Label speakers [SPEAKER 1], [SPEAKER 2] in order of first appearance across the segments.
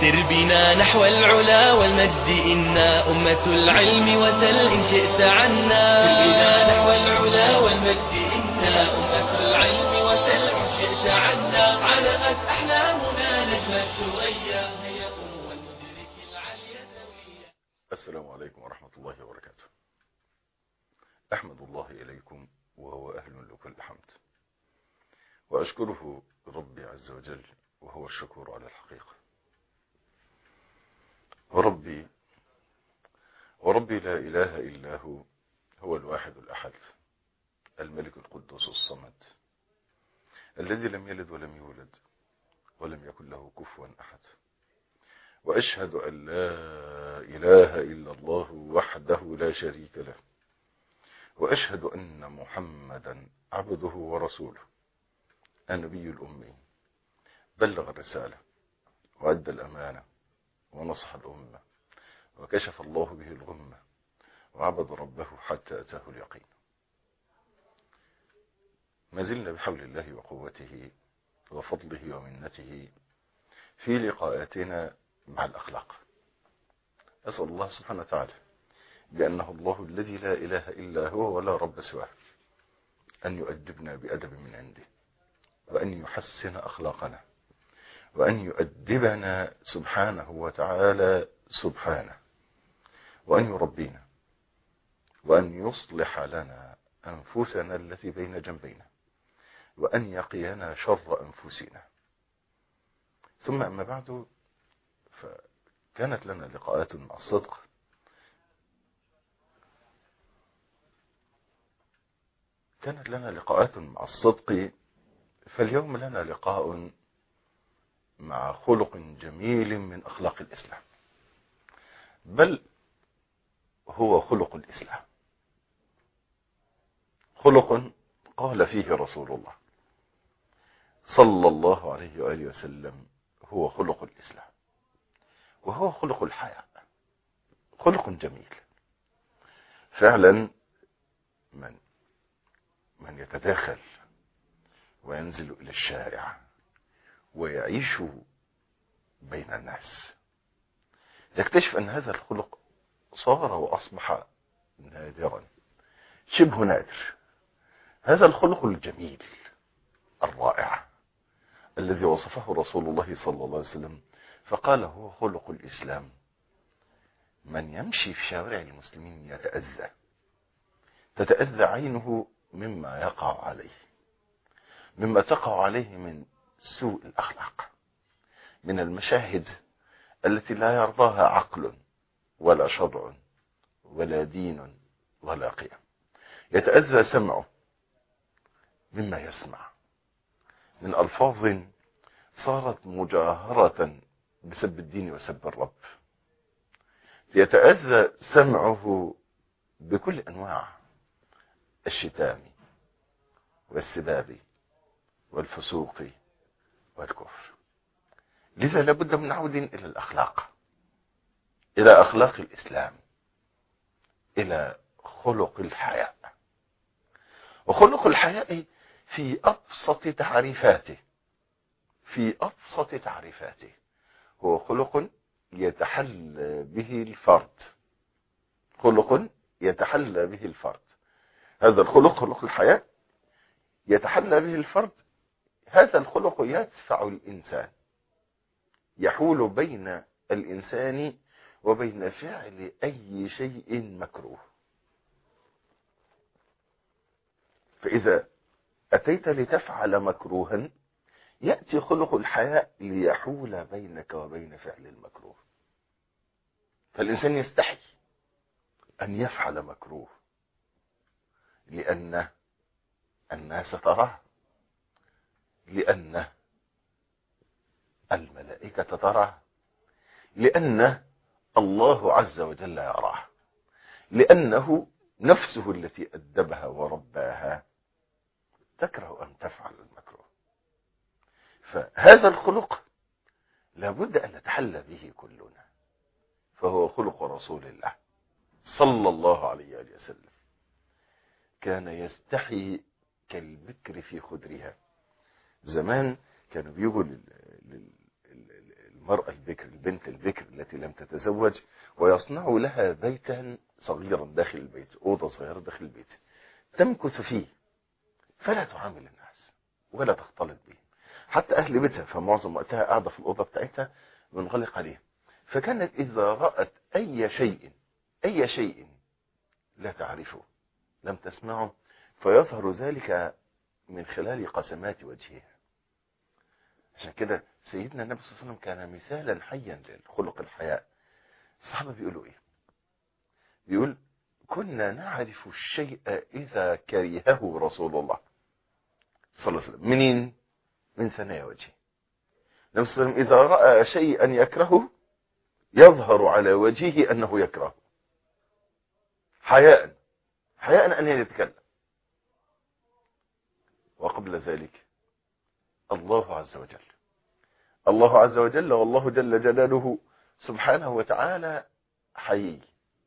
[SPEAKER 1] سر بنا نحو العلا والمجد إنا أمة العلم وسل إن شئت عنا سر بنا نحو العلا والمجد إنا أمة العلم وسل إن شئت عنا علقت أحلامنا نجم الثريا هي أم المدرك العلي سويا
[SPEAKER 2] السلام عليكم ورحمة الله وبركاته أحمد الله إليكم وهو أهل لكل الحمد وأشكره ربي عز وجل وهو الشكور على الحقيقة وربي وربي لا إله إلا هو هو الواحد الأحد الملك القدوس الصمد الذي لم يلد ولم يولد ولم يكن له كفوا أحد وأشهد أن لا إله إلا الله وحده لا شريك له وأشهد أن محمدا عبده ورسوله النبي الأمي بلغ الرسالة وأدى الأمانة ونصح الأمة وكشف الله به الغمة وعبد ربه حتى أتاه اليقين ما زلنا بحول الله وقوته وفضله ومنته في لقاءاتنا مع الأخلاق أسأل الله سبحانه وتعالى بأنه الله الذي لا إله إلا هو ولا رب سواه أن يؤدبنا بأدب من عنده وأن يحسن أخلاقنا وأن يؤدبنا سبحانه وتعالى سبحانه وأن يربينا وأن يصلح لنا أنفسنا التي بين جنبينا وأن يقينا شر أنفسنا ثم أما بعد فكانت لنا لقاءات مع الصدق كانت لنا لقاءات مع الصدق فاليوم لنا لقاء مع خلق جميل من أخلاق الإسلام بل هو خلق الإسلام خلق قال فيه رسول الله صلى الله عليه وآله وسلم هو خلق الإسلام وهو خلق الحياة خلق جميل فعلا من من يتداخل وينزل إلى الشارع ويعيش بين الناس يكتشف أن هذا الخلق صار وأصبح نادرا شبه نادر هذا الخلق الجميل الرائع الذي وصفه رسول الله صلى الله عليه وسلم فقال هو خلق الإسلام من يمشي في شوارع المسلمين يتأذى تتأذى عينه مما يقع عليه مما تقع عليه من سوء الأخلاق من المشاهد التي لا يرضاها عقل ولا شرع ولا دين ولا قيم يتأذى سمعه مما يسمع من ألفاظ صارت مجاهرة بسب الدين وسب الرب يتأذى سمعه بكل أنواع الشتام والسباب والفسوق والكفر لذا لابد من عود إلى الأخلاق إلى أخلاق الإسلام إلى خلق الحياء وخلق الحياء في أبسط تعريفاته في أبسط تعريفاته هو خلق يتحلى به الفرد خلق يتحلى به الفرد هذا الخلق خلق الحياة يتحلى به الفرد هذا الخلق يدفع الإنسان يحول بين الإنسان وبين فعل أي شيء مكروه فإذا أتيت لتفعل مكروها يأتي خلق الحياء ليحول بينك وبين فعل المكروه فالإنسان يستحي أن يفعل مكروه لأن الناس تراه لأن الملائكة تراه لأن الله عز وجل يراه لأنه نفسه التي أدبها ورباها تكره أن تفعل المكروه فهذا الخلق لابد أن نتحلى به كلنا فهو خلق رسول الله صلى الله عليه وسلم كان يستحي كالبكر في خدرها زمان كانوا بيجوا المرأة البكر البنت البكر التي لم تتزوج ويصنع لها بيتا صغيرا داخل البيت أوضة صغيرة داخل البيت تمكث فيه فلا تعامل الناس ولا تختلط بهم حتى أهل بيتها فمعظم وقتها قاعدة في الأوضة بتاعتها منغلق عليه فكانت إذا رأت أي شيء أي شيء لا تعرفه لم تسمعه فيظهر ذلك من خلال قسمات وجهها عشان كده سيدنا النبي صلى الله عليه وسلم كان مثالا حيا للخلق الحياء الصحابة بيقولوا ايه بيقول كنا نعرف الشيء إذا كرهه رسول الله صلى الله عليه وسلم منين من ثنايا وجهه النبي صلى الله عليه وسلم إذا رأى شيئا يكرهه يظهر على وجهه أنه يكرهه حياء حياء أن يتكلم وقبل ذلك الله عز وجل الله عز وجل والله جل جلاله سبحانه وتعالى حيي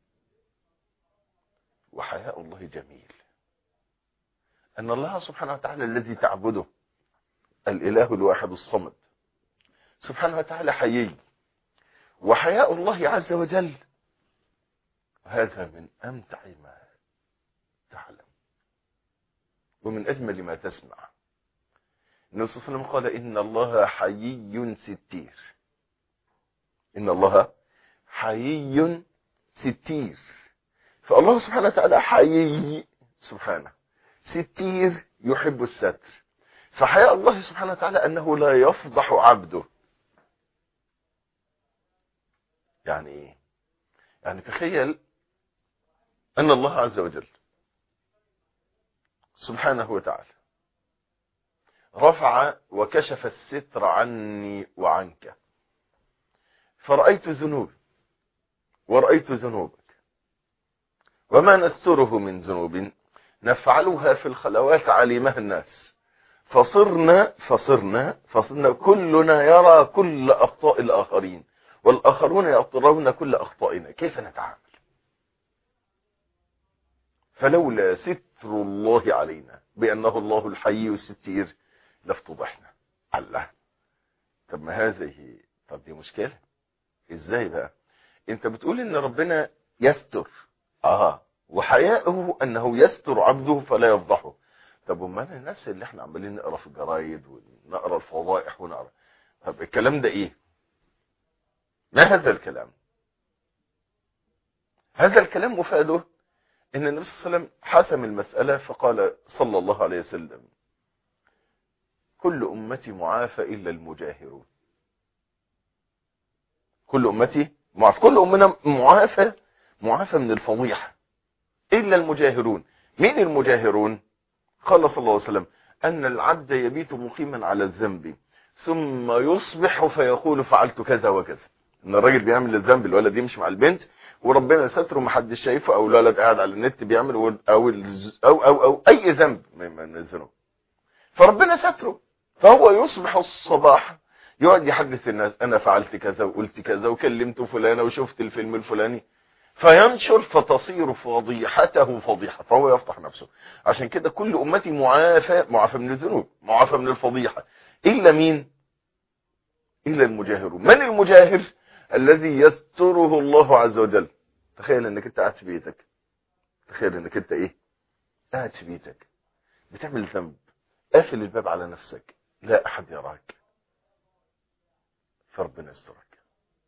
[SPEAKER 2] وحياء الله جميل أن الله سبحانه وتعالى الذي تعبده الإله الواحد الصمد سبحانه وتعالى حيي وحياء الله عز وجل هذا من أمتع ما تعلم ومن أجمل ما تسمع النبي صلى الله عليه وسلم قال إن الله حيي ستير إن الله حيي ستير فالله سبحانه وتعالى حيي سبحانه ستير يحب الستر فحياء الله سبحانه وتعالى أنه لا يفضح عبده يعني إيه يعني تخيل أن الله عز وجل سبحانه وتعالى رفع وكشف الستر عني وعنك فرأيت ذنوبي ورأيت ذنوبك وما نستره من ذنوب نفعلها في الخلوات علمها الناس فصرنا فصرنا فصرنا كلنا يرى كل أخطاء الآخرين والآخرون يطرون كل أخطائنا كيف نتعامل فلولا ستر الله علينا بأنه الله الحي الستير لافتضحنا الله طب ما هذه طب دي مشكلة ازاي بقى انت بتقول ان ربنا يستر اه وحياءه انه يستر عبده فلا يفضحه طب امال الناس اللي احنا عمالين نقرا في الجرايد ونقرا الفضائح ونقرا طب الكلام ده ايه ما هذا الكلام هذا الكلام مفاده ان النبي صلى الله عليه وسلم حسم المسألة فقال صلى الله عليه وسلم كل أمتي معافى إلا المجاهرون كل أمتي معافى كل أمنا معافى معافى من الفضيحة إلا المجاهرون مين المجاهرون قال صلى الله عليه وسلم أن العبد يبيت مقيما على الذنب ثم يصبح فيقول فعلت كذا وكذا ان الراجل بيعمل الذنب الولد يمشي مع البنت وربنا ستره محدش شايفه او الولد قاعد على النت بيعمل او او او, أو, أو اي ذنب من الذنوب فربنا ستره فهو يصبح الصباح يقعد يحدث الناس انا فعلت كذا وقلت كذا وكلمت فلانه وشفت الفيلم الفلاني فينشر فتصير فضيحته فضيحه فهو يفضح نفسه عشان كده كل امتي معافى معافى من الذنوب معافى من الفضيحه الا مين الا المجاهرون من المجاهر الذي يستره الله عز وجل تخيل انك انت قاعد في بيتك تخيل انك انت ايه قاعد في بيتك بتعمل ذنب قافل الباب على نفسك لا احد يراك فربنا يسترك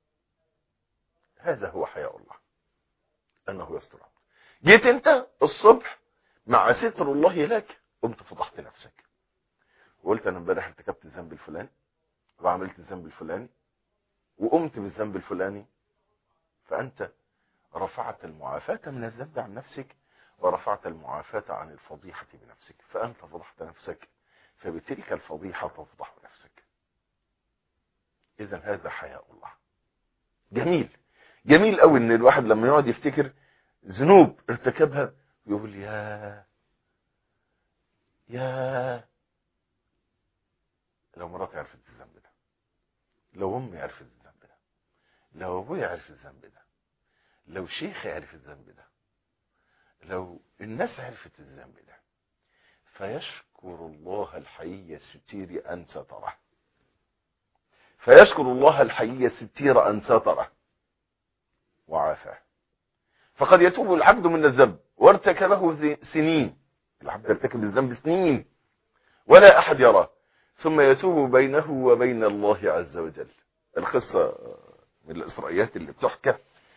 [SPEAKER 2] هذا هو حياء الله انه يسترك جيت انت الصبح مع ستر الله لك قمت فضحت نفسك وقلت انا امبارح ارتكبت الذنب الفلاني وعملت الذنب الفلاني وقمت بالذنب الفلاني فأنت رفعت المعافاة من الذنب عن نفسك ورفعت المعافاة عن الفضيحة بنفسك فأنت فضحت نفسك فبتلك الفضيحة تفضح نفسك إذا هذا حياء الله جميل جميل قوي ان الواحد لما يقعد يفتكر ذنوب ارتكبها يقول يا يا لو مراتي عرفت الذنب ده لو امي عرفت الذنب ده لو ابويا عرف الذنب ده لو شيخي عرف الذنب ده لو الناس عرفت الذنب ده فيشكر الله الحي الستير ان ستره فيشكر الله الحي الستير أن ستره وعافاه فقد يتوب العبد من الذنب وارتكبه سنين العبد يرتكب الذنب سنين ولا أحد يراه ثم يتوب بينه وبين الله عز وجل القصة من الإسرائيليات اللي بتحكى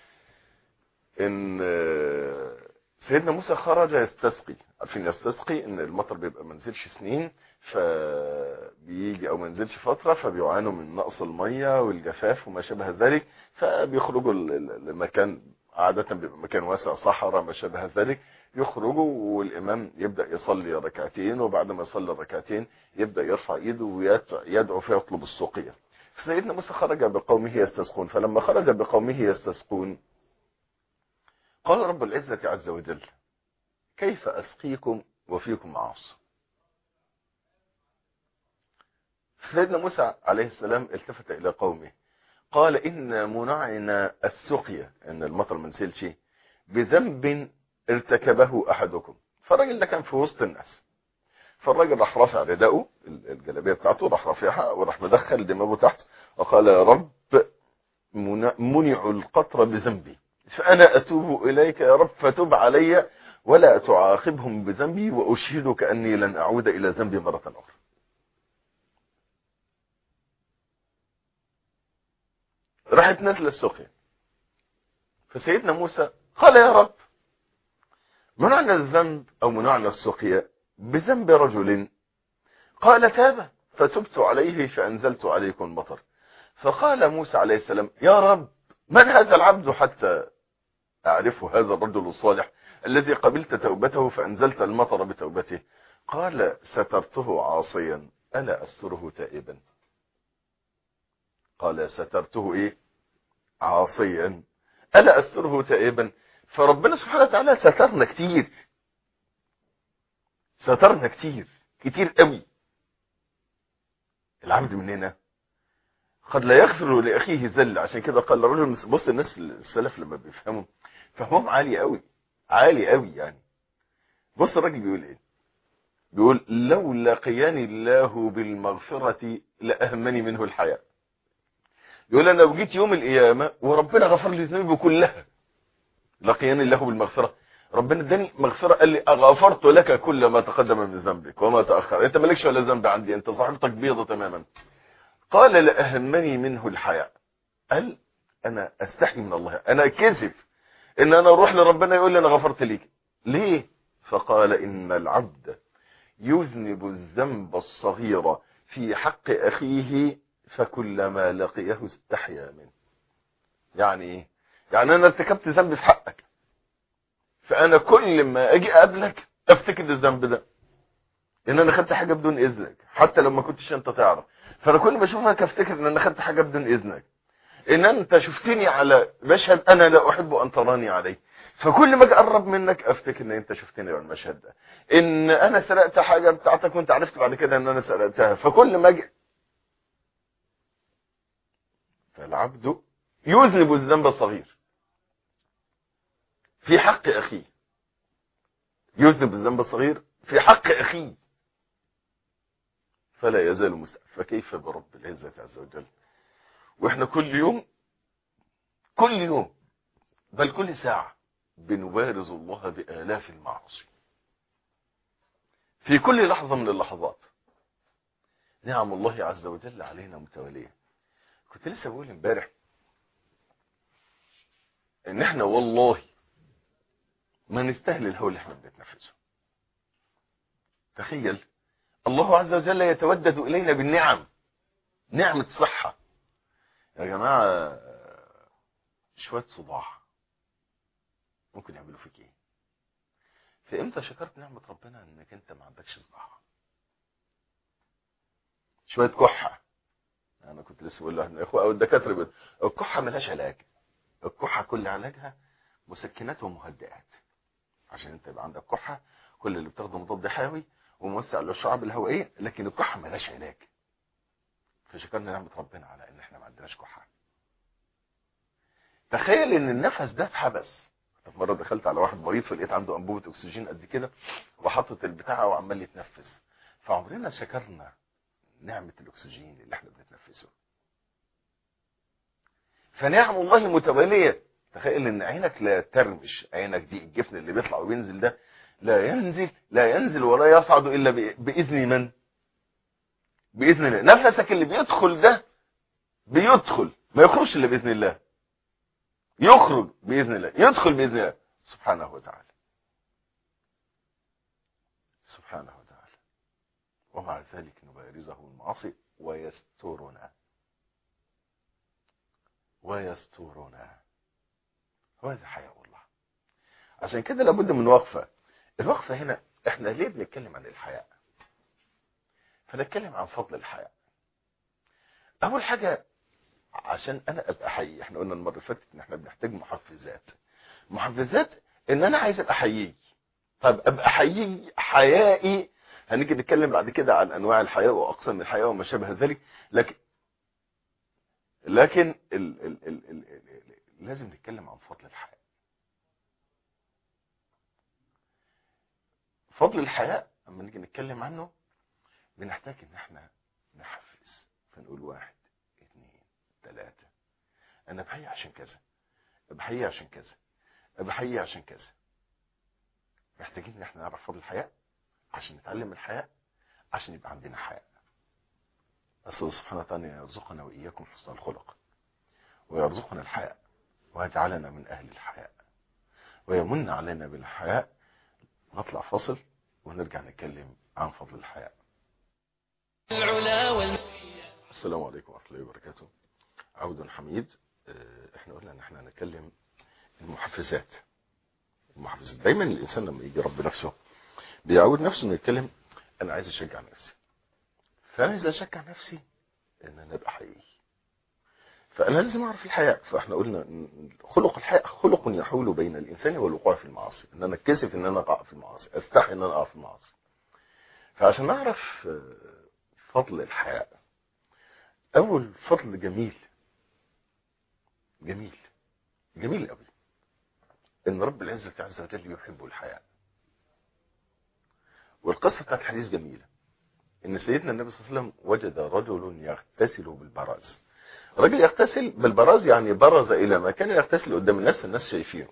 [SPEAKER 2] إن سيدنا موسى خرج يستسقي عارفين يستسقي ان المطر بيبقى منزلش سنين فبيجي او منزلش فترة فبيعانوا من نقص المية والجفاف وما شابه ذلك فبيخرجوا المكان عادة بيبقى مكان واسع صحراء ما شابه ذلك يخرجوا والامام يبدأ يصلي ركعتين وبعد ما يصلي الركعتين يبدأ يرفع ايده ويدعو فيطلب السقية فسيدنا موسى خرج بقومه يستسقون فلما خرج بقومه يستسقون قال رب العزة عز وجل كيف أسقيكم وفيكم عاص سيدنا موسى عليه السلام التفت إلى قومه قال إن منعنا السقيا إن المطر من سيلشي بذنب ارتكبه أحدكم فالراجل ده كان في وسط الناس فالراجل راح رافع رداءه الجلابيه بتاعته راح رافعها وراح مدخل دماغه تحت وقال يا رب منع القطر بذنبي فأنا أتوب إليك يا رب فتب علي ولا تعاقبهم بذنبي وأشهدك أني لن أعود إلى ذنبي مرة أخرى راحت نزل السقيا فسيدنا موسى قال يا رب منعنا الذنب أو منعنا السقيا بذنب رجل قال تاب فتبت عليه فأنزلت عليكم مطر فقال موسى عليه السلام يا رب من هذا العبد حتى أعرف هذا الرجل الصالح الذي قبلت توبته فأنزلت المطر بتوبته قال سترته عاصيا ألا أستره تائبا قال سترته إيه عاصيا ألا أستره تائبا فربنا سبحانه وتعالى سترنا كتير سترنا كتير كتير قوي العبد مننا قد لا يغفر لأخيه زل عشان كده قال الرجل بص الناس السلف لما بيفهموا فهمهم عالي قوي عالي قوي يعني بص الراجل بيقول ايه بيقول لو لقياني الله بالمغفرة لأهمني منه الحياة يقول انا لو جيت يوم القيامة وربنا غفر لي ذنوبي كلها لقياني الله بالمغفرة ربنا اداني مغفرة قال لي غفرت لك كل ما تقدم من ذنبك وما تأخر انت مالكش ولا ذنب عندي انت صاحبتك بيضة تماما قال لأهمني منه الحياء قال انا استحي من الله انا كذب ان انا اروح لربنا يقول لي انا غفرت ليك ليه فقال ان العبد يذنب الذنب الصغير في حق اخيه فكلما لقيه استحيا منه يعني ايه يعني انا ارتكبت ذنب في حقك فانا كل ما اجي اقابلك افتكر الذنب ده ان انا خدت حاجه بدون اذنك حتى لو ما كنتش انت تعرف فانا كل ما اشوفك افتكر ان انا خدت حاجه بدون اذنك ان انت شفتني على مشهد انا لا احب ان تراني عليه فكل ما اجي اقرب منك افتكر ان انت شفتني على المشهد ده ان انا سرقت حاجه بتاعتك وانت عرفت بعد كده ان انا سرقتها فكل ما اجي فالعبد يذنب الذنب الصغير في حق اخيه يذنب الذنب الصغير في حق اخيه فلا يزال مستقف فكيف برب العزة عز وجل واحنا كل يوم كل يوم بل كل ساعة بنبارز الله بآلاف المعاصي في كل لحظة من اللحظات نعم الله عز وجل علينا متوالية كنت لسه بقول امبارح ان احنا والله ما نستاهل الهوى اللي احنا بنتنفسه تخيل الله عز وجل يتودد إلينا بالنعم نعمة صحة يا جماعة شوية صداع ممكن يعملوا فيك ايه فامتى شكرت نعمة ربنا انك انت ما عندكش صداع شوية كحة انا كنت لسه بقول لاخوة او الدكاترة بيقول الكحة ملهاش علاج الكحة كل علاجها مسكنات ومهدئات عشان انت يبقى عندك كحة كل اللي بتاخده مضاد حيوي وموسع للشعب الهوائيه لكن الكحه مالهاش علاج فشكرنا نعمه ربنا على ان احنا ما عندناش كحه تخيل ان النفس ده اتحبس في مره دخلت على واحد مريض فلقيت عنده انبوبه اكسجين قد كده وحطت البتاعه وعمال يتنفس فعمرنا شكرنا نعمه الاكسجين اللي احنا بنتنفسه فنعم الله متوالية تخيل ان عينك لا ترمش عينك دي الجفن اللي بيطلع وبينزل ده لا ينزل لا ينزل ولا يصعد الا باذن من باذن الله نفسك اللي بيدخل ده بيدخل ما يخرجش الا باذن الله يخرج باذن الله يدخل باذن الله سبحانه وتعالى سبحانه وتعالى ومع ذلك نبارزه المعاصي ويسترنا ويسترنا وهذا حياء الله عشان كده لابد من وقفة الوقفة هنا احنا ليه بنتكلم عن الحياء فنتكلم عن فضل الحياء اول حاجة عشان انا ابقى حقيقي احنا قلنا المرة اللي فاتت ان احنا بنحتاج محفزات محفزات ان انا عايز ابقى حقيقي طب ابقى حقيقي حيائي هنيجي نتكلم بعد كده عن انواع الحياء واقسام الحياء وما شابه ذلك لكن لكن ال ال ال ال ال لازم نتكلم عن فضل الحياء فضل الحياء لما نيجي نتكلم عنه بنحتاج ان احنا نحفز فنقول واحد اثنين ثلاثة انا بحيي عشان كذا بحيي عشان كذا بحيي عشان كذا محتاجين ان احنا نعرف فضل الحياء عشان نتعلم الحياء عشان يبقى عندنا حياء أسأل سبحانه وتعالى يرزقنا وإياكم حسن الخلق ويرزقنا الحياء ويجعلنا من أهل الحياء ويمن علينا بالحياء نطلع فصل ونرجع نتكلم عن فضل الحياء
[SPEAKER 1] العلا والم...
[SPEAKER 2] السلام عليكم ورحمة الله وبركاته عود حميد احنا قلنا ان احنا هنتكلم المحفزات المحفزات دايما الانسان لما يجي رب نفسه بيعود نفسه انه يتكلم انا عايز اشجع نفسي فانا عايز اشجع نفسي ان انا ابقى حقيقي فانا لازم اعرف الحياء فاحنا قلنا خلق الحياء خلق يحول بين الانسان والوقوع في المعاصي ان انا اتكسف ان انا اقع في المعاصي استحي ان انا اقع في المعاصي فعشان نعرف فضل الحياء اول فضل جميل جميل جميل قوي ان رب العزة عز وجل يحب الحياء والقصة بتاعت الحديث جميلة ان سيدنا النبي صلى الله عليه وسلم وجد رجل يغتسل بالبراز رجل يغتسل بالبراز يعني برز الى مكان يغتسل قدام الناس الناس شايفينه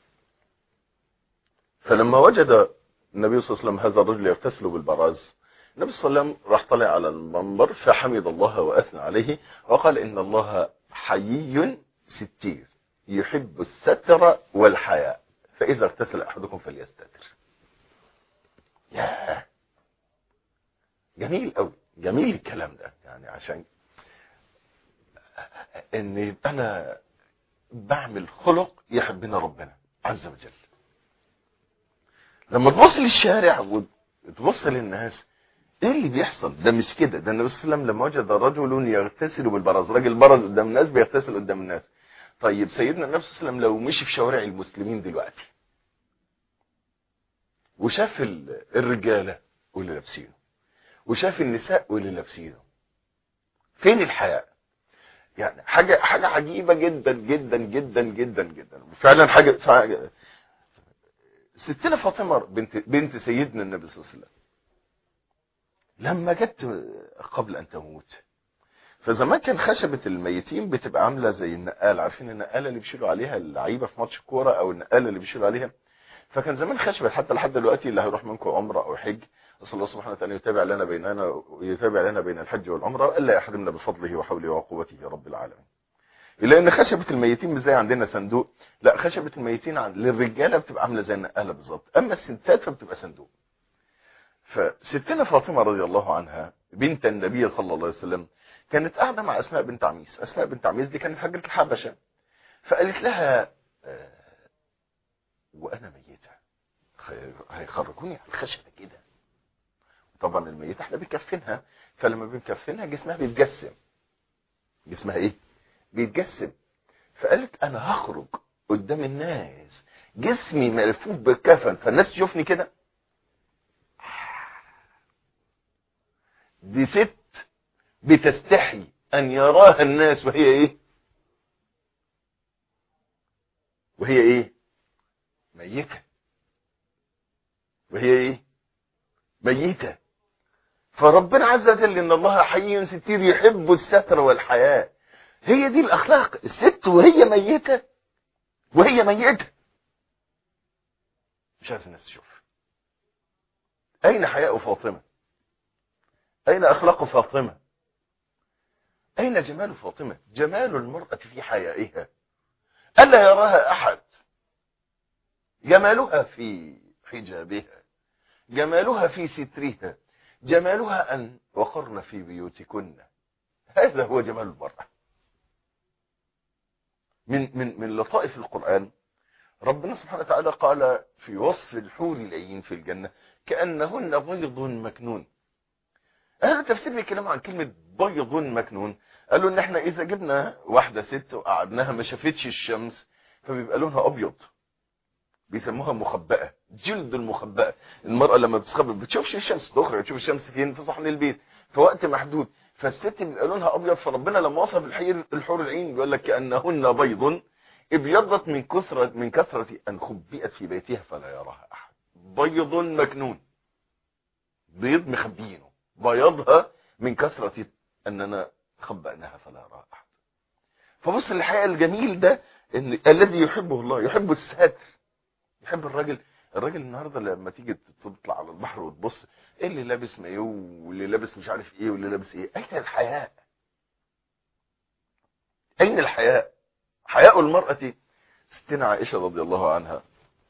[SPEAKER 2] فلما وجد النبي صلى الله عليه وسلم هذا الرجل يغتسل بالبراز النبي صلى الله عليه وسلم راح طلع على المنبر فحمد الله واثنى عليه وقال ان الله حيي ستير يحب الستر والحياء فاذا اغتسل احدكم فليستتر ياه جميل قوي جميل الكلام ده يعني عشان ان يبقى انا بعمل خلق يحبنا ربنا عز وجل لما تبص للشارع وتبص للناس ايه اللي بيحصل ده مش كده ده النبي صلى الله عليه وسلم لما وجد رجل يغتسل بالبرز راجل برز قدام الناس بيغتسل قدام الناس طيب سيدنا النبي صلى الله عليه وسلم لو مشي في شوارع المسلمين دلوقتي وشاف الرجاله واللي لابسينه وشاف النساء واللي لابسينه فين الحياء يعني حاجه حاجه عجيبه جدا جدا جدا جدا جدا وفعلا حاجه, حاجة ستنا فاطمه بنت بنت سيدنا النبي صلى الله عليه وسلم لما جت قبل ان تموت فزمان كان خشبة الميتين بتبقى عاملة زي النقالة عارفين النقالة اللي بيشيلوا عليها اللعيبة في ماتش الكورة او النقالة اللي بيشيلوا عليها فكان زمان خشبة حتى لحد دلوقتي اللي هيروح منكم عمرة او حج اسال الله سبحانه وتعالى يتابع لنا بيننا ويتابع لنا بين الحج والعمرة والا يحرمنا بفضله وحوله وقوته يا رب العالمين لان خشبة الميتين مش زي عندنا صندوق لا خشبة الميتين عند للرجالة بتبقى عاملة زي النقالة بالظبط اما الستات فبتبقى صندوق فستنا فاطمة رضي الله عنها بنت النبي صلى الله عليه وسلم كانت قاعدة مع أسماء بنت عميس أسماء بنت عميس دي كانت هجرة الحبشة فقالت لها آه وأنا ميتة هيخرجوني على الخشبة كده طبعا الميتة احنا بنكفنها فلما بنكفنها جسمها بيتجسم جسمها ايه بيتجسم فقالت انا هخرج قدام الناس جسمي ملفوف بالكفن فالناس تشوفني كده دي ست بتستحي ان يراها الناس وهي ايه وهي ايه ميتة وهي ايه ميتة فربنا عز وجل ان الله حي ستير يحب الستر والحياء هي دي الاخلاق الست وهي ميتة وهي ميتة مش عايز الناس تشوف اين حياء فاطمة اين اخلاق فاطمة اين جمال فاطمة جمال المرأة في حيائها الا يراها احد جمالها في حجابها جمالها في سترها جمالها ان وقرن في بيوتكن هذا هو جمال المرأة من من من لطائف القرآن ربنا سبحانه وتعالى قال في وصف الحور العين في الجنة كأنهن بيض مكنون أهل التفسير بيتكلموا عن كلمة بيض مكنون قالوا إن إحنا إذا جبنا واحدة ست وقعدناها ما شافتش الشمس فبيبقى لونها أبيض بيسموها مخبأة جلد المخبأة المرأة لما بتتخبى بتشوفش الشمس تخرج تشوف الشمس فين في صحن البيت في وقت محدود فالست بيبقى لونها أبيض فربنا لما وصف الحير الحور العين بيقول لك كأنهن بيض ابيضت من كثرة من كثرة أن خبئت في بيتها فلا يراها أحد بيض مكنون بيض مخبيينه بياضها من كثرة أننا خبأناها فلا يراها أحد فبص الحقيقة الجميل ده إن الذي يحبه الله يحب الستر يحب الراجل الراجل النهارده لما تيجي تطلع على البحر وتبص ايه اللي لابس مايو واللي لابس مش عارف ايه واللي لابس ايه اين الحياء اين الحياء حياء المرأة ستنا عائشة رضي الله عنها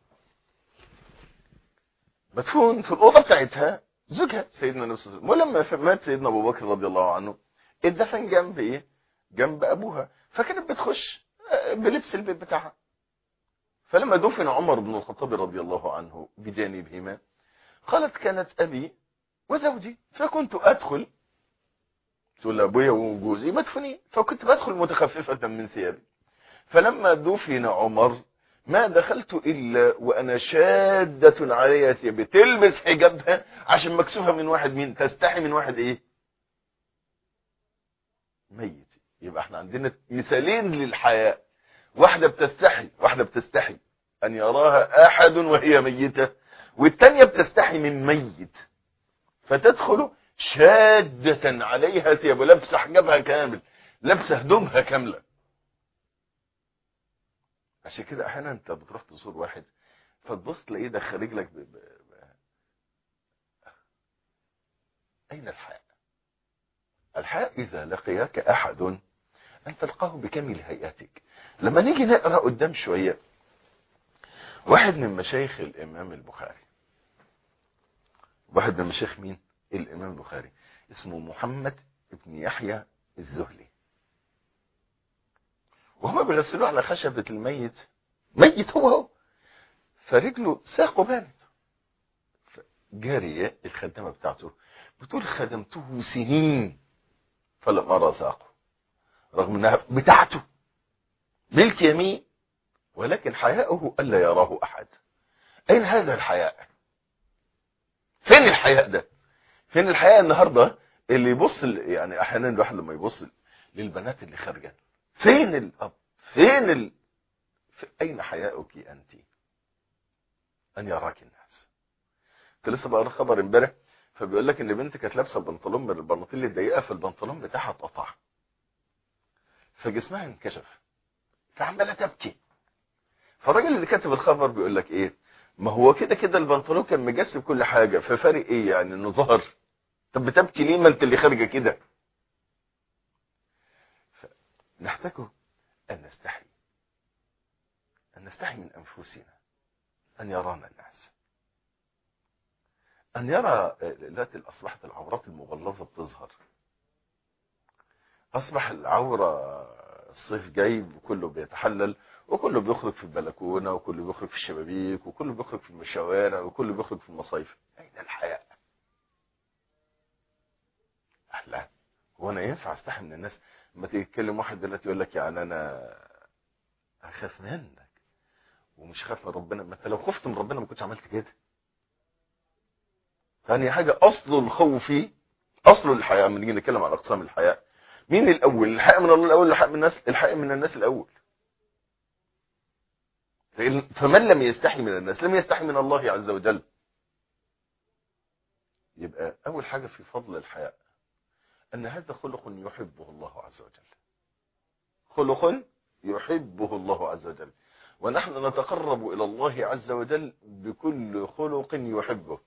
[SPEAKER 2] مدفون في الأوضة بتاعتها زوجها سيدنا النبي صلى الله عليه وسلم ولما مات سيدنا أبو بكر رضي الله عنه اتدفن جنب إيه؟ جنب أبوها فكانت بتخش بلبس البيت بتاعها فلما دفن عمر بن الخطاب رضي الله عنه بجانبهما قالت كانت أبي وزوجي فكنت أدخل تقول أبويا وجوزي مدفونين فكنت بدخل متخففة من ثيابي فلما دفن عمر ما دخلت إلا وأنا شادة عليها ثيابي تلبس حجابها عشان مكسوفة من واحد مين تستحي من واحد إيه ميت يبقى احنا عندنا مثالين للحياء واحدة بتستحي واحدة بتستحي أن يراها أحد وهي ميتة والتانية بتستحي من ميت فتدخل شادة عليها ثياب لابسة حجابها كامل لابسة هدومها كاملة عشان كده احيانا انت بتروح تزور واحد فتبص تلاقيه دخل رجلك ب... ب... ب... اين الحياء الحياء اذا لقياك احد ان تلقاه بكامل هيئتك لما نيجي نقرا قدام شويه واحد من مشايخ الامام البخاري واحد من مشايخ مين الامام البخاري اسمه محمد ابن يحيى الزهلي وهما بيغسلوه على خشبة الميت ميت هو هو فرجله ساقه بانت جارية الخدامة بتاعته بتقول خدمته سنين فلم أرى ساقه رغم انها بتاعته ملك يمين ولكن حياؤه ألا يراه أحد أين هذا الحياء فين الحياء ده فين الحياء النهاردة اللي يبص يعني أحيانا الواحد لما يبص للبنات اللي خارجة فين الأب فين ال... في... أين حياؤك أنت أن يراك الناس كنت لسه بقرا خبر امبارح فبيقول لك ان بنت كانت لابسه بنطلون من البناطيل الضيقه فالبنطلون بتاعها اتقطع فجسمها انكشف فعماله تبكي فالراجل اللي كاتب الخبر بيقول لك ايه ما هو كده كده البنطلون كان مجسم كل حاجه ففارق ايه يعني انه ظهر طب بتبكي ليه ما انت اللي خارجه كده نحتاج أن نستحي أن نستحي من أنفسنا أن يرانا الناس أن يرى التي أصبحت العورات المغلظة بتظهر أصبح العورة الصيف جاي وكله بيتحلل وكله بيخرج في البلكونة وكله بيخرج في الشبابيك وكله بيخرج في الشوارع وكله بيخرج في المصايف أين الحياء أهلا هو أنا ينفع أستحي من الناس لما تيجي تكلم واحد دلوقتي يقول لك يعني انا اخاف منك ومش خاف من ربنا ما انت لو خفت من ربنا ما كنتش عملت كده ثاني حاجه اصل الخوف اصل الحياء لما نيجي نتكلم عن اقسام الحياء مين الاول الحياء من الله الاول الحياء من الناس الحياء من الناس الاول فمن لم يستحي من الناس لم يستحي من الله عز وجل يبقى اول حاجه في فضل الحياء أن هذا خلق يحبه الله عز وجل خلق يحبه الله عز وجل ونحن نتقرب إلى الله عز وجل بكل خلق يحبه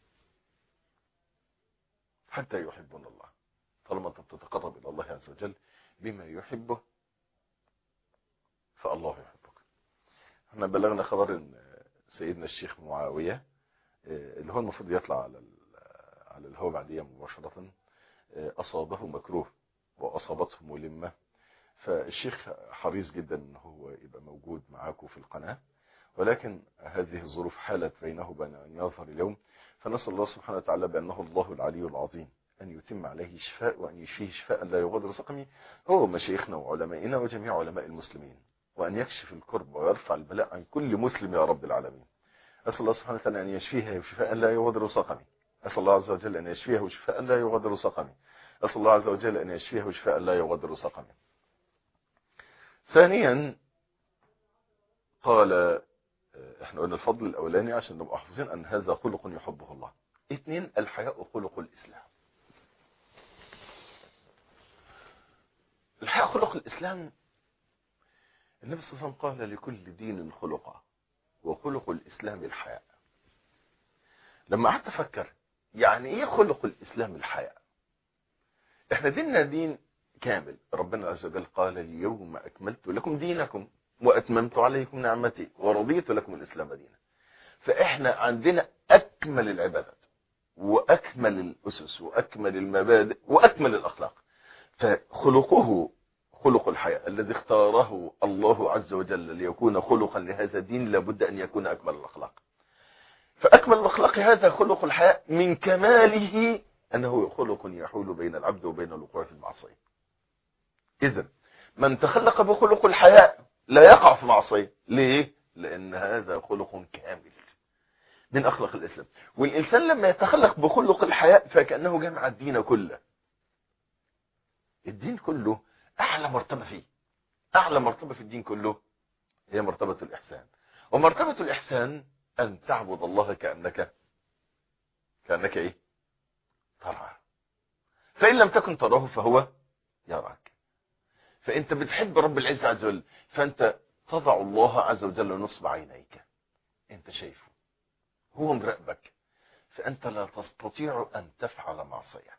[SPEAKER 2] حتى يحبنا الله طالما انت بتتقرب إلى الله عز وجل بما يحبه فالله يحبك احنا بلغنا خبر ان سيدنا الشيخ معاوية اللي هو المفروض يطلع على على الهواء بعدية مباشرة أصابه مكروه وأصابته ملمة فالشيخ حريص جدا ان هو يبقى موجود معاكم في القناة ولكن هذه الظروف حالت بينه وبين أن يظهر اليوم فنسأل الله سبحانه وتعالى بأنه الله العلي العظيم أن يتم عليه شفاء وأن يشفيه شفاء لا يغادر سقمه هو مشايخنا وعلمائنا وجميع علماء المسلمين وأن يكشف الكرب ويرفع البلاء عن كل مسلم يا رب العالمين أسأل الله سبحانه وتعالى أن يشفيها شفاء لا يغادر سقمه أسأل الله عز وجل أن يشفيه شفاء لا يغادر سقمه أسأل الله عز وجل أن يشفيه شفاء لا يغادر سقمه ثانيا قال احنا قلنا الفضل الاولاني عشان نبقى حافظين ان هذا خلق يحبه الله اثنين الحياء خلق الاسلام الحياء خلق الاسلام النبي صلى الله عليه وسلم قال لكل دين خلقا وخلق الاسلام الحياء لما قعدت افكر يعني ايه خلق الاسلام الحياء احنا ديننا دين كامل ربنا عز وجل قال اليوم أكملت لكم دينكم وأتممت عليكم نعمتي ورضيت لكم الإسلام دينا فإحنا عندنا أكمل العبادات وأكمل الأسس وأكمل المبادئ وأكمل الأخلاق فخلقه خلق الحياة الذي اختاره الله عز وجل ليكون خلقا لهذا الدين لابد أن يكون أكمل الأخلاق فأكمل الأخلاق هذا خلق الحياة من كماله أنه خلق يحول بين العبد وبين الوقوع في المعصية إذا من تخلق بخلق الحياء لا يقع في معصية ليه؟ لأن هذا خلق كامل من أخلاق الإسلام والإنسان لما يتخلق بخلق الحياء فكأنه جمع الدين كله الدين كله أعلى مرتبة فيه أعلى مرتبة في الدين كله هي مرتبة الإحسان ومرتبة الإحسان أن تعبد الله كأنك كأنك إيه تراه فإن لم تكن تراه فهو يراك فانت بتحب رب العزة عز وجل فانت تضع الله عز وجل نصب عينيك انت شايفه هو مراقبك فانت لا تستطيع ان تفعل معصية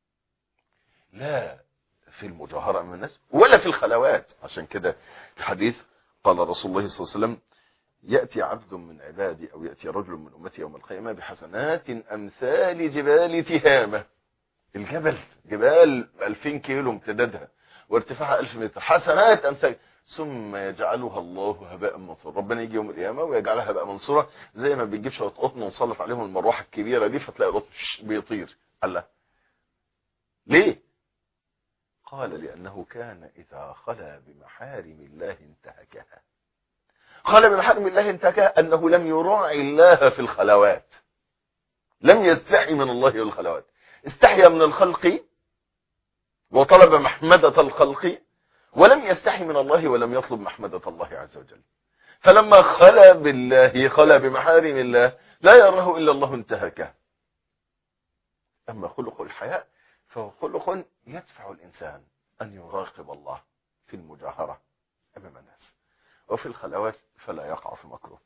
[SPEAKER 2] لا في المجاهرة من الناس ولا في الخلوات عشان كده الحديث قال رسول الله صلى الله عليه وسلم يأتي عبد من عبادي أو يأتي رجل من أمتي يوم القيامة بحسنات أمثال جبال تهامة الجبل جبال 2000 كيلو امتدادها وارتفاعها 1000 متر حسنات أمثال ثم يجعلها الله هباء منصورا ربنا يجي يوم القيامة ويجعلها هباء منصورا زي ما بيجيب شوية قطن ونسلط عليهم المروحة الكبيرة دي فتلاقي القطن بيطير الله ليه قال لأنه كان إذا خلا بمحارم الله انتهكها خلا بمحارم الله انتهكها أنه لم يراعي الله في الخلوات لم يستحي من الله في الخلوات استحيا من الخلق وطلب محمدة الخلق ولم يستحي من الله ولم يطلب محمدة الله عز وجل فلما خلا بالله خلا بمحارم الله لا يراه إلا الله انتهكه أما خلق الحياء فهو خلق يدفع الإنسان أن يراقب الله في المجاهرة أمام الناس وفي الخلوات فلا يقع في مكروه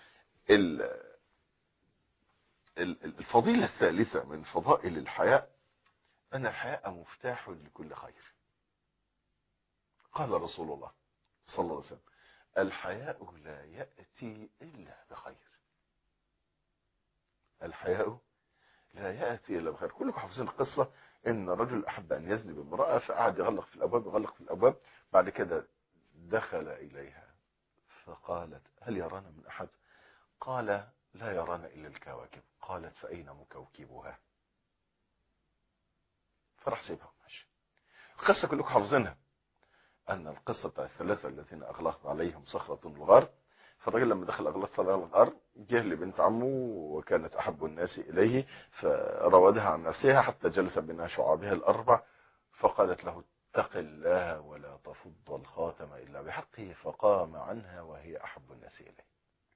[SPEAKER 2] الفضيلة الثالثة من فضائل الحياء أن الحياء مفتاح لكل خير قال رسول الله صلى الله عليه وسلم الحياء لا يأتي إلا بخير الحياء لا يأتي إلا بخير كلكم حافظين القصة إن رجل أحب أن يزني بامرأة فقعد يغلق في الأبواب يغلق في الأبواب بعد كده دخل إليها فقالت هل يرانا من أحد قال لا يرانا إلا الكواكب قالت فأين مكوكبها فراح سيبها وماشي القصة كلكم حافظينها أن القصة بتاع الثلاثة الذين أغلقت عليهم صخرة الغار فالراجل لما دخل أغلقت على الغار جه لبنت عمه وكانت أحب الناس إليه فراودها عن نفسها حتى جلس بين شعابها الأربع فقالت له اتق الله ولا تفض الخاتم إلا بحقه فقام عنها وهي أحب الناس إليه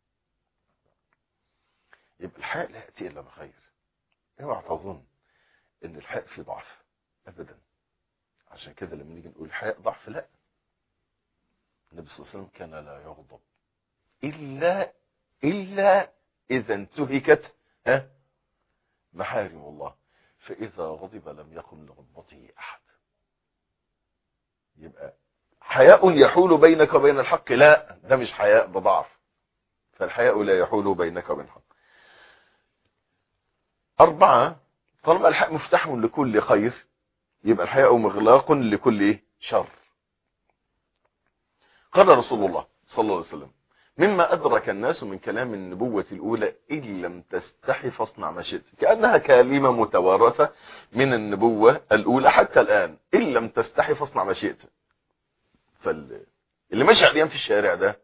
[SPEAKER 2] يبقى الحياء لا يأتي إلا بخير اوعى تظن ان الحياء فيه ضعف ابدا عشان كده لما نيجي نقول الحياء ضعف لا النبي صلى الله عليه وسلم كان لا يغضب إلا إلا إذا انتهكت ها محارم الله فإذا غضب لم يقم لغضبته أحد يبقى حياء يحول بينك وبين الحق لا ده مش حياء ده ضعف فالحياء لا يحول بينك وبين الحق أربعة طالما الحياء مفتاح لكل خير يبقى الحياء مغلاق لكل شر قال رسول الله صلى الله عليه وسلم مما أدرك الناس من كلام النبوة الأولى إن لم تستحي فاصنع ما شئت كأنها كلمة متوارثة من النبوة الأولى حتى الآن إن لم تستحي فاصنع ما شئت فال... اللي ماشي عريان في الشارع ده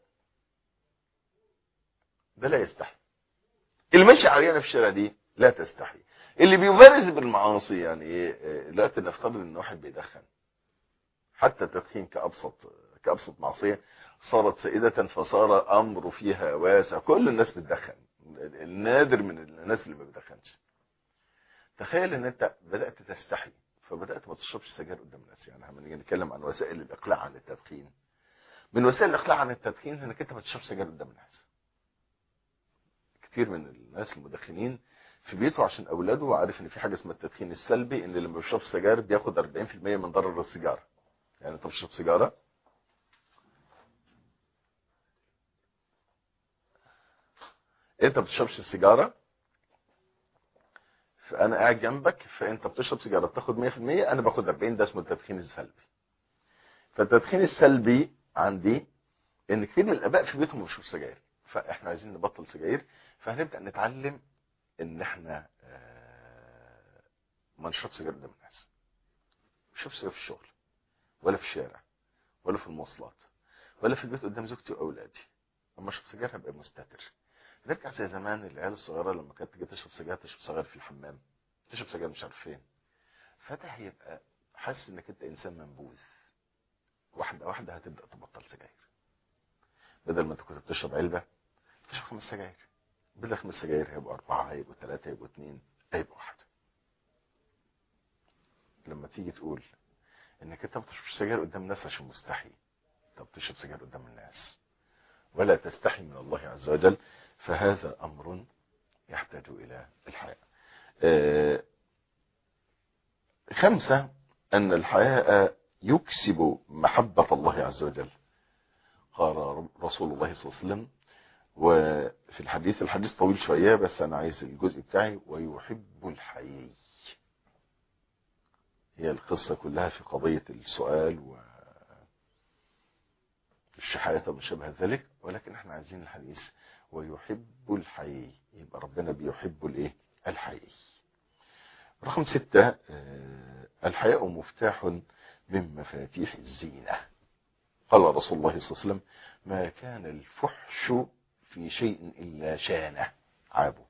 [SPEAKER 2] ده لا يستحي اللي ماشي عريانة في الشارع دي لا تستحي اللي بيبارز بالمعاصي يعني ايه دلوقتي نفترض ان واحد بيدخن حتى التدخين كأبسط كأبسط معصية صارت سائدة فصار أمر فيها واسع كل الناس بتدخن النادر من الناس اللي ما بتدخنش تخيل ان انت بدأت تستحي فبدأت ما تشربش سجاير قدام الناس يعني لما نيجي نتكلم عن وسائل الإقلاع عن التدخين من وسائل الإقلاع عن التدخين انك انت ما تشربش سجاير قدام الناس كتير من الناس المدخنين في بيته عشان اولاده عارف ان في حاجه اسمها التدخين السلبي ان لما بيشرب سجاير بياخد 40% من ضرر السيجاره يعني انت بتشرب سيجاره انت بتشربش السيجاره فانا قاعد جنبك فانت بتشرب سيجاره بتاخد 100% انا باخد 40 ده اسمه التدخين السلبي فالتدخين السلبي عندي ان كتير من الاباء في بيتهم ما بيشربوش سجاير فاحنا عايزين نبطل سجاير فهنبدا نتعلم ان احنا ما نشربش سجاير قدام الناس مش سجاير في الشغل ولا في الشارع ولا في المواصلات ولا في البيت قدام زوجتي واولادي لما اشرب سجاير هبقى مستتر نرجع زي زمان العيال الصغيره لما كانت تيجي تشرب سجاير تشرب سجاير في الحمام تشرب سجاير مش عارف فين فده هيبقى حاسس انك انت انسان منبوذ واحده واحده هتبدا تبطل سجاير بدل ما انت كنت بتشرب علبه تشرب خمس سجاير بدل خمس سجاير هيبقوا أربعة هيبقوا ثلاثة هيبقوا اثنين هيبقوا واحدة لما تيجي تقول انك انت ما بتشربش سجاير قدام الناس عشان مستحي طب تشرب سجاير قدام الناس ولا تستحي من الله عز وجل فهذا أمر يحتاج إلى الحياء آه خمسة أن الحياء يكسب محبة الله عز وجل قال رسول الله صلى الله عليه وسلم وفي الحديث الحديث طويل شوية بس أنا عايز الجزء بتاعي ويحب الحيي هي القصة كلها في قضية السؤال و الشحاتة وما شابه ذلك ولكن احنا عايزين الحديث ويحب الحيي يبقى ربنا بيحب الايه الحيي رقم ستة الحياء مفتاح من مفاتيح الزينة قال رسول الله صلى الله عليه وسلم ما كان الفحش في شيء إلا شانه عابه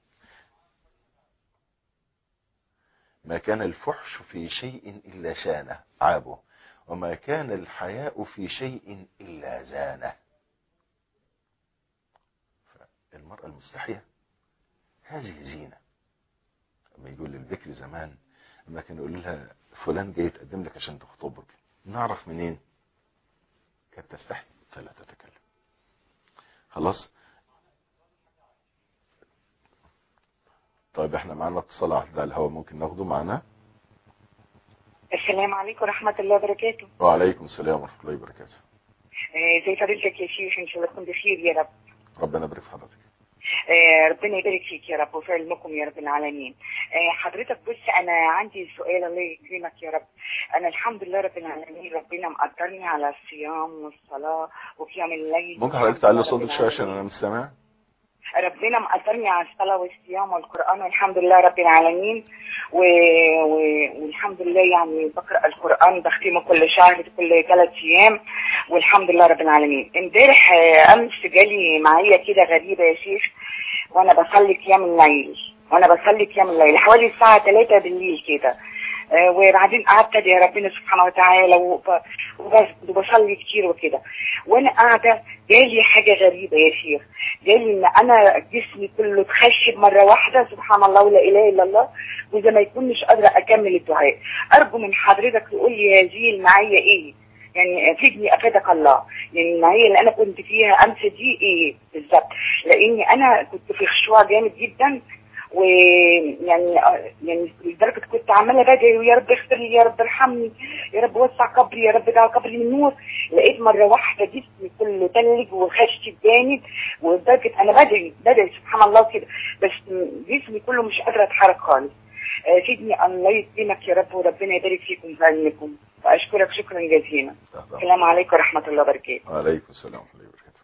[SPEAKER 2] ما كان الفحش في شيء إلا شانه عابه وما كان الحياء في شيء إلا زانه المرأة المستحية هذه زينة لما يقول للبكر زمان لما كان يقول لها فلان جاي يتقدم لك عشان تخطبك نعرف منين كانت تستحي فلا تتكلم خلاص طيب احنا معانا اتصال على الهواء ممكن ناخده معانا
[SPEAKER 3] السلام عليكم ورحمة الله وبركاته
[SPEAKER 2] وعليكم السلام ورحمة الله وبركاته
[SPEAKER 3] آه، زي فضيلتك يا شيخ ان شاء الله تكون بخير يا رب
[SPEAKER 2] ربنا يبارك في حضرتك
[SPEAKER 3] آه، ربنا يبارك فيك يا رب وفي علمكم يا رب العالمين آه، حضرتك بص انا عندي سؤال الله يكرمك يا رب انا الحمد لله رب العالمين ربنا مقدرني على الصيام والصلاة وقيام الليل
[SPEAKER 2] ممكن حضرتك تعلي صوتك شوية عشان انا مش سامع
[SPEAKER 3] ربنا مقدرني على الصلاة والصيام والقرآن والحمد لله رب العالمين و... و... والحمد لله يعني بقرأ القرآن بختمه كل شهر كل ثلاث أيام والحمد لله رب العالمين امبارح آه، أمس جالي معايا كده غريبة يا شيخ وأنا بصلي قيام الليل وأنا بصلي قيام الليل حوالي الساعة 3 بالليل كده آه، وبعدين قعدت ادعي ربنا سبحانه وتعالى وب- وبس- وبصلي كتير وكده وانا قاعده جالي حاجه غريبه يا شيخ جالي ان انا جسمي كله اتخشب مره واحده سبحان الله ولا اله الا الله وزي ما يكون مش قادره اكمل الدعاء ارجو من حضرتك تقول لي هذه المعيه ايه يعني فيدني افادك الله يعني النوعيه اللي انا كنت فيها امس دي ايه بالظبط لاني انا كنت في خشوع جامد جدا ويعني يعني لدرجه كنت عماله بدعي ويا رب اغفر لي يا رب ارحمني يا رب وسع قبري يا رب اجعل قبري من نور لقيت مره واحده جسمي كله تلج وخشتي جامد ولدرجه انا بدعي بدعي سبحان الله كده بس جسمي كله مش قادره اتحرك خالص آه، سيدني الله يسلمك يا رب وربنا يبارك فيكم في علمكم واشكرك شكرا جزيلا السلام عليكم ورحمه الله وبركاته
[SPEAKER 2] وعليكم السلام ورحمة الله وبركاته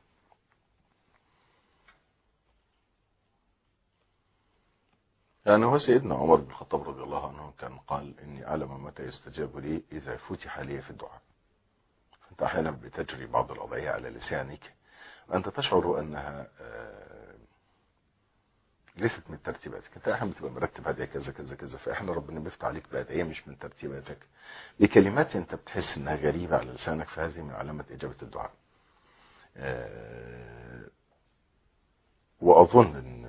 [SPEAKER 2] يعني هو سيدنا عمر بن الخطاب رضي الله عنه كان قال إني أعلم متى يستجاب لي إذا فتح لي في الدعاء فأنت أحيانا بتجري بعض الأضعية على لسانك وأنت تشعر أنها آه، ليست من ترتيباتك انت احيانا بتبقى مرتب هدايا كذا كذا كذا فاحنا ربنا بيفتح عليك بهدايا مش من ترتيباتك بكلمات انت بتحس انها غريبه على لسانك فهذه من علامه اجابه الدعاء آه، واظن ان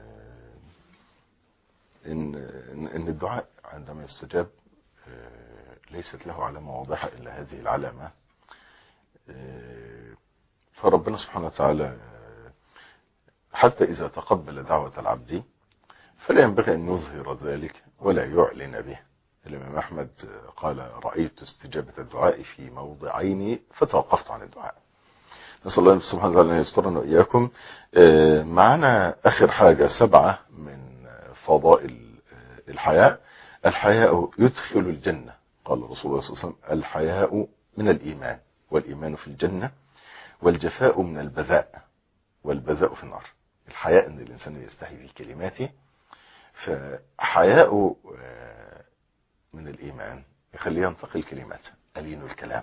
[SPEAKER 2] ان ان إن الدعاء عندما يستجاب آه، ليست له علامه واضحه الا هذه العلامه آه، فربنا سبحانه وتعالى آه، حتى إذا تقبل دعوة العبد فلا ينبغي أن يظهر ذلك ولا يعلن به الإمام أحمد قال رأيت استجابة الدعاء في موضعين فتوقفت عن الدعاء نسأل الله سبحانه وتعالى أن يسترنا وإياكم آه، معنا آخر حاجة سبعة من فضائل آه، الحياء الحياء يدخل الجنة قال رسول الله صلى الله عليه وسلم الحياء من الإيمان والإيمان في الجنة والجفاء من البذاء والبذاء في النار الحياء ان الانسان يستحي في كلماته فحياء آه، من الايمان يخليه ينتقل كلمات الين الكلام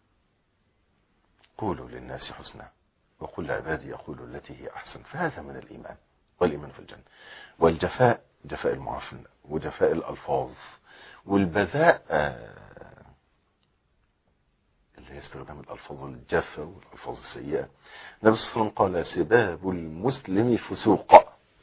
[SPEAKER 2] قولوا للناس حسنا وقل لعبادي يقولوا التي هي احسن فهذا من الايمان والايمان في الجنه والجفاء جفاء المعافن وجفاء الالفاظ والبذاء آه، اللي هي استخدام الالفاظ الجافه والالفاظ السيئه النبي صلى الله عليه وسلم قال سباب المسلم فسوق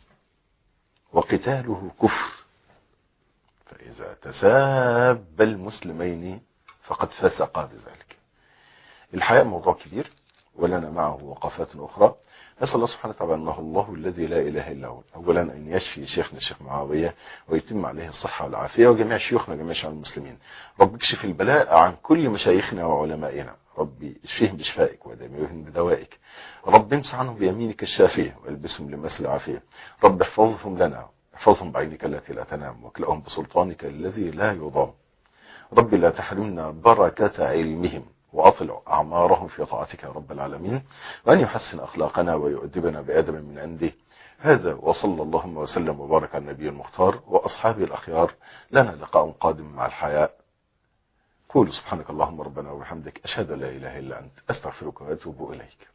[SPEAKER 2] وقتاله كفر فإذا تساب المسلمين فقد فسقا بذلك الحياء موضوع كبير ولنا معه وقفات أخرى نسأل الله سبحانه وتعالى أنه الله الذي لا إله إلا هو أولا أن يشفي شيخنا الشيخ معاوية ويتم عليه الصحة والعافية وجميع شيوخنا جميع شعب المسلمين رب اكشف البلاء عن كل مشايخنا وعلمائنا ربي اشفيهم بشفائك ودميهم بدوائك رب امسح عنهم بيمينك الشافية والبسهم لمس العافية رب احفظهم لنا احفظهم بعينك التي لا تنام واكلأهم بسلطانك الذي لا يضام رب لا تحرمنا بركة علمهم وأطل أعمارهم في طاعتك يا رب العالمين وأن يحسن أخلاقنا ويؤدبنا بأدب من عنده هذا وصلى اللهم وسلم وبارك على النبي المختار وأصحابه الأخيار لنا لقاء قادم مع الحياء قول سبحانك اللهم ربنا وبحمدك أشهد أن لا إله إلا أنت أستغفرك وأتوب إليك